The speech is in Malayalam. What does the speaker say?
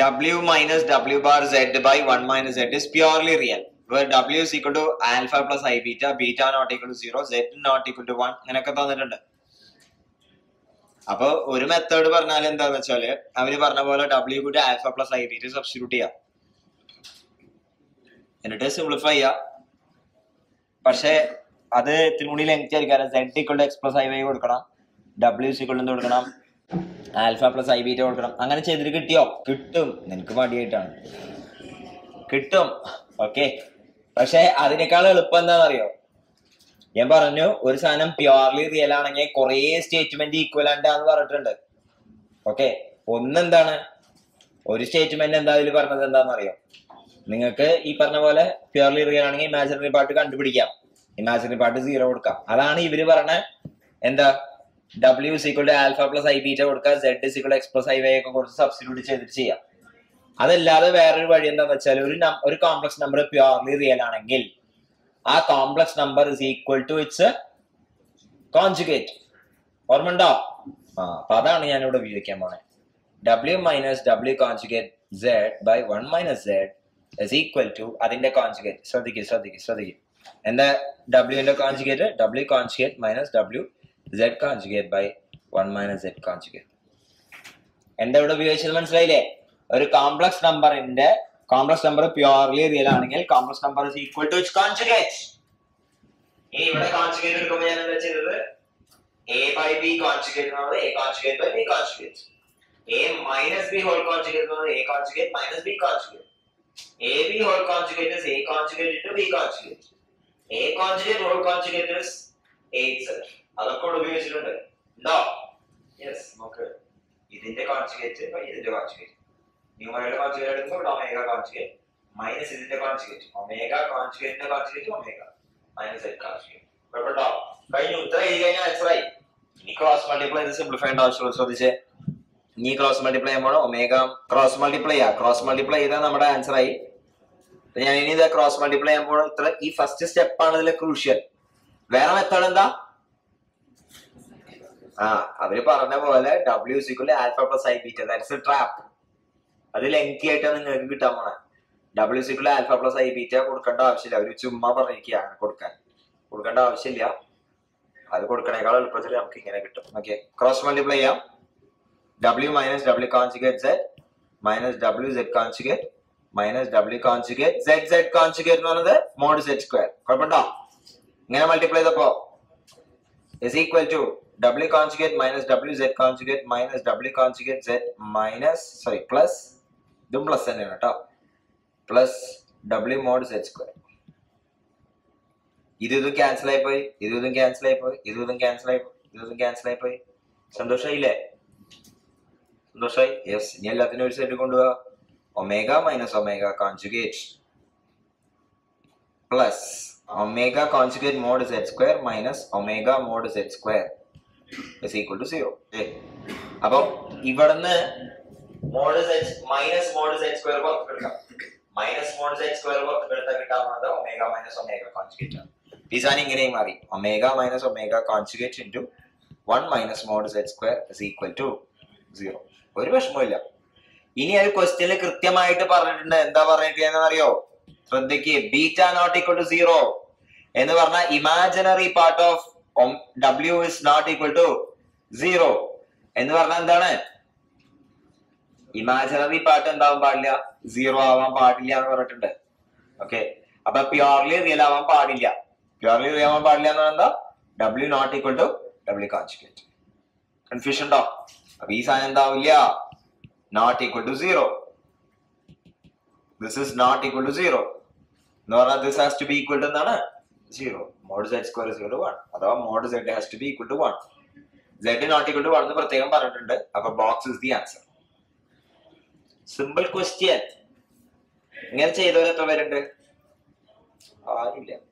w minus w bar z by 1 minus z is purely real where w is equal to alpha plus i beta beta not equal to 0 z not equal to 1 അങ്ങനെയൊക്കെ തന്നിട്ടുണ്ട് അപ്പൊ ഒരു മെത്തേഡ് പറഞ്ഞാൽ എന്താന്ന് വെച്ചാല് അവര് പറഞ്ഞ പോലെ w കൂടി alpha plus i beta substitute ചെയ്യാം എന്നിട്ട് സിംപ്ലിഫൈ ചെയ്യാം പക്ഷെ അത് ഇത്തിരി കൂടി ലെങ്ത് ആയിരിക്കും z equal to x plus i y കൊടുക്കണം ഡബ്ല്യു സിക്വൾ എന്ത് കൊടുക്കണം ആൽഫ പ്ലസ് ഐ ബീറ്റ കൊടുക്കണം അങ്ങനെ ചെയ്തിട്ട് കിട്ടിയോ കിട്ടും നിനക്ക് മടിയായിട്ടാണ് കിട്ടും ഓക്കെ പക്ഷെ അതിനേക്കാൾ എളുപ്പം എന്താണെന്നറിയോ ഞാൻ പറഞ്ഞു ഒരു സാധനം പ്യുവർലി റിയൽ ആണെങ്കിൽ കുറേ സ്റ്റേറ്റ്മെന്റ് ഈക്വലന്റ് ആന്ന് പറഞ്ഞിട്ടുണ്ട് ഓക്കെ ഒന്നെന്താണ് ഒരു സ്റ്റേറ്റ്മെന്റ് എന്താ ഇതിൽ പറഞ്ഞത് എന്താണെന്നറിയോ നിങ്ങൾക്ക് ഈ പറഞ്ഞ പോലെ പ്യുവർലി റിയൽ ആണെങ്കിൽ ഇമാജിനറി പാർട്ട് കണ്ടുപിടിക്കാം ഇമാജിനറി പാർട്ട് സീറോ കൊടുക്കാം അതാണ് ഇവര് പറഞ്ഞ എന്താ ഡബ്ല്യു equal to alpha plus i beta കൊടുക്കുക z equal x plus i y ഒക്കെ കൊടുത്ത് സബ്സ്റ്റിറ്റ്യൂട്ട് ചെയ്തിട്ട് ചെയ്യാം അതല്ലാതെ വേറൊരു വഴി എന്താന്ന് വെച്ചാൽ ഒരു നം- ഒരു കോംപ്ലക്സ് നമ്പർ പ്യുവർലി റിയൽ ആണെങ്കിൽ ആ complex number is equal to its conjugate ഓർമ്മണ്ടോ ആ അപ്പൊ അതാണ് ഞാൻ ഇവിടെ ഉപയോഗിക്കാൻ പോണേ W minus W conjugate Z by one minus Z is equal to അതിന്റെ കോൺജുഗേറ്റ് ശ്രദ്ധിക്കുക ശ്രദ്ധിക്കുക ശ്രദ്ധിക്കുക എന്താ ഡബ്ല്യുവിന്റെ conjugate W conjugate minus W Z conjugate by one minus Z conjugate എന്താ ഇവിടെ ഉപയോഗിച്ചത് മനസ്സിലായില്ലേ ഒരു കോംപ്ലക്സ് നമ്പറിന്റെ കോംപ്ലക്സ് നമ്പർ പ്യുവർലി റിയൽ ആണെങ്കിൽ complex number is equal to its conjugate ഇനി ഇവിടെ കോൺജുഗേറ്റ് എടുക്കുമ്പോൾ ഞാൻ എന്താ ചെയ്തത് എ ബൈ ബി കോൺജുഗേറ്റ് എന്നുള്ളത് a conjugate by b conjugate a minus b whole conjugate എന്നുള്ളത് a conjugate minus b conjugate a b whole conjugate is a conjugate into b conjugate a conjugate whole conjugate is a self അതൊക്കെ ഇവിടെ ഉപയോഗിച്ചിട്ടുണ്ട് ഉണ്ടോ യെസ് നോക്ക് ഇതിന്റെ കോൺജുഗേറ്റ് ബൈ ഇതിന്റെ കോൺജുഗേറ്റ് ന്യൂമറയുടെ കോൺജുഗേറ്റ് എടുക്കുമ്പോൾ ഇവിടെ ഒമേഗ കോൺജുഗേറ്റ് മൈനസ് ഇതിന്റെ കോൺജുഗേറ്റ് ഒമേഗ കോൺജുഗേറ്റിന്റെ conjugate omega minus Ed conjugate കുഴപ്പമുണ്ടോ കഴിഞ്ഞു ഉത്തരം എഴുതി കഴിഞ്ഞാൽ ആൻസർ ആയി ഇനി ക്രോസ് മൾട്ടിപ്ലൈ ഇത് സിംപ്ലിഫൈ ചെയ്യേണ്ട ആവശ്യമുള്ളൂ ശ്രദ്ധിച്ചേ ഇനി ക്രോസ് മൾട്ടിപ്ലൈ ചെയ്യുമ്പോൾ ഒമേഗ ക്രോസ് മൾട്ടിപ്ലൈ ചെയ്യാം ക്രോസ് മൾട്ടിപ്ലൈ ചെയ്താൽ നമ്മുടെ ആൻസർ ആയി അപ്പൊ ഞാൻ ഇനി ഇത് ക്രോസ് മൾട്ടിപ്ലൈ ചെയ്യുമ്പോൾ ഇത്ര ഈ ഫസ്റ്റ് സ്റ്റെപ്പ് ആണ് ഇതിലെ ക്രൂഷ്യൽ വേറെ മെത്തേഡ് എന്താ ആ അവര് പറഞ്ഞ പോലെ ഡബ്ല്യു സിക്കുള്ള alpha plus i beta that's a trap അത് ലെങ്തി ആയിട്ടാണ് നിങ്ങൾക്ക് കിട്ടാൻ പോണേ ഡബ്ല്യു സിക്കുള്ള ആൽഫ പ്ലസ് ഐ ബീറ്റ കൊടുക്കേണ്ട ആവശ്യമില്ല അവര് ചുമ്മാ പറഞ്ഞിരിക്കുക അങ്ങനെ കൊടുക്കാൻ കൊടുക്കേണ്ട ആവശ്യമില്ല അത് കൊടുക്കണേക്കാൾ എളുപ്പത്തിൽ നമുക്ക് ഇങ്ങനെ കിട്ടും ഓക്കെ ക്രോസ് മൾട്ടിപ്ലൈ ചെയ്യാം W minus W conjugate Z minus W Z conjugate minus W conjugate Z Z conjugate എന്ന് പറയുന്നത് മോഡ് സെഡ് സ്ക്വയർ കുഴപ്പമുണ്ടോ ഇങ്ങനെ മൾട്ടിപ്ലൈ ചെയ്തപ്പോ is equal to w conjugate minus wz conjugate minus w conjugate z minus sorry plus ഇതും പ്ലസ് തന്നെയാണ് കേട്ടോ plus W mod set square ഇത് ഇതും ക്യാൻസൽ ആയി പോയി ഇത് ഇതും ക്യാൻസൽ ആയി പോയി ഇത് ഇതും ക്യാൻസൽ ആയി പോയി ഇത് ഇതും ക്യാൻസൽ ആയി പോയി സന്തോഷായില്ലേ സന്തോഷായി യെസ് ഇനി എല്ലാത്തിനും ഒരു സൈഡ് കൊണ്ടുപോവാ omega minus omega conjugate plus omega conjugate mod set square minus omega mod set square is equal to zero അപ്പം ഇവിടുന്ന് mod set minus mod set square പുറത്തെടുക്കാം മൈനസ് മോഡ് സെറ്റ് സ്ക്വയർ പുറത്തെടുത്താൽ കിട്ടാവുന്നത് ഒമേഗ മൈനസ് ഒമേഗ കോൺജുഗേറ്റ് ആണ് ഡിസൈൻ ഇങ്ങനെയും മാറി omega minus omega conjugate into one minus mod set square is equal to zero ഒരു വിഷമമില്ല ഇനി ഒരു ക്വസ്റ്റ്യനിൽ കൃത്യമായിട്ട് പറഞ്ഞിട്ടുണ്ട് എന്താ പറഞ്ഞിരിക്കുന്നത് അറിയോ ശ്രദ്ധിക്ക് beta not equal to zero എന്ന് പറഞ്ഞാൽ imaginary part of W is not equal to zero എന്ന് പറഞ്ഞാൽ എന്താണ് ഇമാജിനറി പാർട്ട് എന്താവാൻ പാടില്ല സീറോ ആവാൻ പാടില്ല എന്ന് പറഞ്ഞിട്ടുണ്ട് ഓക്കെ അപ്പൊ പ്യുവർലി റിയൽ ആവാൻ പാടില്ല പ്യുവർലി റിയൽ ആവാൻ പാടില്ല എന്ന് പറഞ്ഞാൽ എന്താ W not equal to W conjugate confusion ഉണ്ടോ അപ്പൊ ഈ സാധനം എന്താവില്ല not equal to zero this is not equal to zero എന്ന് പറഞ്ഞാൽ this has to be equal to എന്താണ് zero mod Z square zero to one അഥവാ mod Z has to be equal to one Z not equal to one എന്ന് പ്രത്യേകം പറഞ്ഞിട്ടുണ്ട് അപ്പൊ box is the answer simple question ഇങ്ങനെ ചെയ്തവർ എത്ര പേരുണ്ട് ആരില്ല